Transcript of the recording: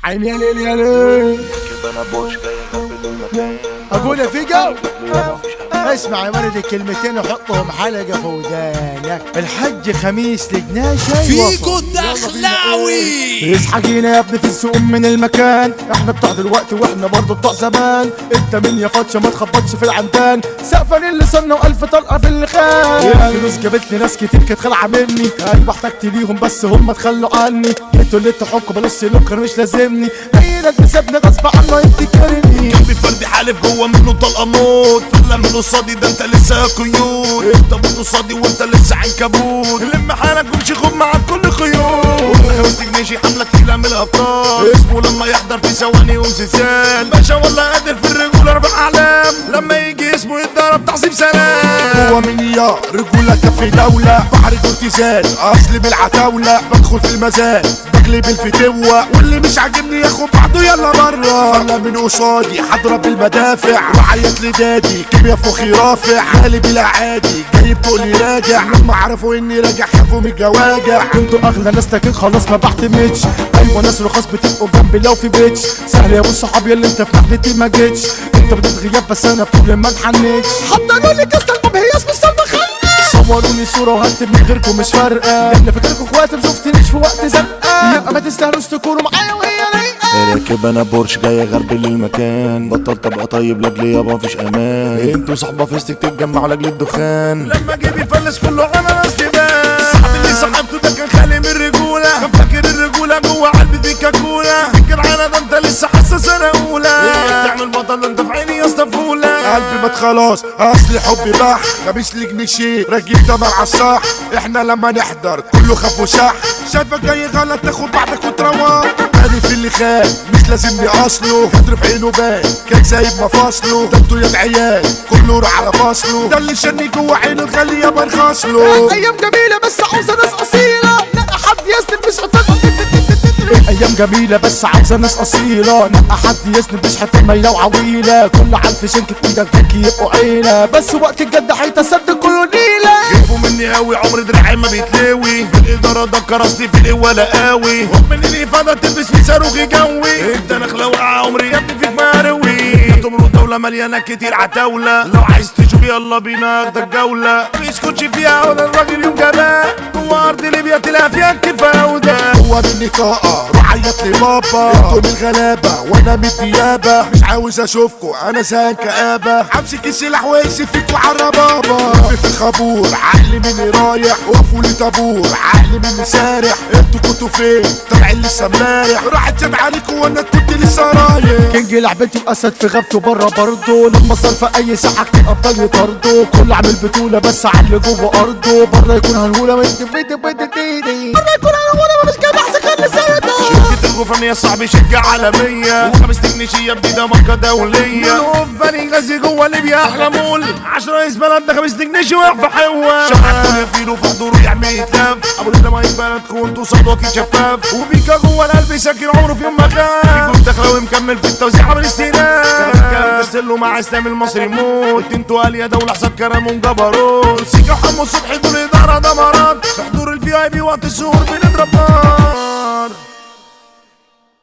عيني يا ليل يا ليل كده انا بوش جاي اقفل المكان اقول يا فيجو اسمع يا ولد الكلمتين وحطهم حلقه في ودانك الحج خميس لجناشة فيجو الدخلاوي اصحى يا ابني في السوق من المكان احنا بتوع دلوقتي واحنا برضه بتوع زمان انت مين يا فتشه ما تخبطش في العمدان سقفا اللي صنة والف طلقه في اللي خان الفلوس جابت لي ناس كتير كانت خلعه مني قلب احتجت ليهم بس هم اتخلوا عني انتوا اللي تحكوا بلاش سلوك مش لازمني عينك بسبني غصب عنه يفتكرني قلبي فردي حالف جوه منه طلقه موت فلا من قصادي ده انت لسه يا قيود انت من قصادي وانت لسه عنكبوت لم حالك وامشي خد معاك كل خيوط خمس جنيه حمله تقيله من الابطال اسمه لما يحضر في ثواني وزلزال باشا والله قادر في الرجوله ربع اعلام لما يجي اسمه يتضرب تعصيب سلام هو من يا رجولة كف دولة بحر الارتزال اصلي بالعتاولة بدخل في المزاد بقلب الفتوة واللي مش عاجبني ياخد بعضه يلا برا فلا من قصادي هضرب المدافع وعيط لدادي كيميا في مخي رافع قلبي لا عادي جايب تقولي راجع لما عرفوا اني راجع خافوا من الجواجع كنتوا اغلى ناس لكن خلاص ما بعتمدش ايوه ناس رخاص بتبقوا جنبي لو في بيتش سهل يا ابو صحابي اللي انت في رحلتي ما جيتش انت بدك غياب بس انا بطول ما اتحنيتش حضروا لي كاس الباب هي اسم الصندوق صوروني صورة وهكتب من غيركم مش فارقة لأن فاكركم اخواتي مشفتنيش في وقت زنقة يبقى ما تستاهلوش تكونوا معايا وهي رايقة راكب انا بورش جاي غربل المكان بطلت ابقى طيب لاجلي يابا مفيش امان انتوا صحبه فيستك تتجمعوا لاجل الدخان لما جيبي يفلس كله على راس دماغ صاحبي اللي صاحبته ده كان خالي من الرجوله كان فاكر الرجوله جوه قلبي في كاكولا فكر على ده انت لسه حاسس انا اولى تعمل بطل انت في عيني يا اسطى فوله قلبي مات خلاص اصلي حبي بح خميس لي جنيه راجل تمر على الصح احنا لما نحضر كله خاف وشح شايفك جاي غلط تاخد بعضك وتروح تاني في اللي خان مش لازم اصله حضر في عينه بان كان سايب مفاصله ده انتوا يا العيال كله راح على فصله ده اللي شني جوه عينه الغالي يا برخص له ايام جميله بس عاوزه ناس اصيله لا حد يسند مش ايام جميله بس عاوزه ناس اصيله نقى حد يسند مش حته ميله وعويله كل عالف شنك في ايدك تكي يبقوا عيله بس وقت الجد هيتصدق كله نيله خافوا مني قوي عمر دراعي ما بيتلوي في الاداره ده كرستي في الولا قوي من الافاده تلبس في صاروخ جوي انت نخله واقعه عمري يا ابني فيك مروي تمرق دولة مليانة كتير عتاولة لو عايز تشوف يلا بينا اخدك جولة ما يسكتش فيها ولا الراجل يوم جبان جوه ارض ليبيا تلاقي فيها كفاودة هو مني طاقة روح عيط لي بابا انتوا من الغلابة وانا من الديابة مش عاوز اشوفكوا انا زهقان كآبة همسك السلاح واقسم فيكوا على بابا في الخابور عقلي مني رايح وقفوا لي طابور عقلي مني سارح انتوا كنتوا فين طالعين لسه امبارح راحت جت عليكوا وانا كنت لسه رايح كينج لعبتي واسد في غابته بره برضه لما صار في اي ساحة كتير ابطال يطردوا كل عامل بطولة بس على اللي جوه ارضه بره يكون هنقولة بيت بيت بيت بيت بره يكون هنقولة مش كده احسن خلي سيده شركة الغفرانية صاحبي شركة عالمية وخمس تكنيشية جديدة ماركة دولية بني غازي جوه ليبيا أحلى مول عشرة رئيس بلد ده خمس تكنيشي واقف في حوة شحات كل فيلو في حضوره يعمل يتلف أبو ليلة ما بلد كون توصل واكيد شفاف وبيكا جوه القلب ساكن عمره في يوم ما خاف بيكون داخلة ومكمل في التوزيع عمل استئناف كلام ترسله مع اسلام المصري موت انتوا قال يا دولة حساب كرم وجبروت سيكا وحمو صبحي دول إدارة دمرات في حضور الفي اي بي وقت السهور بنضرب نار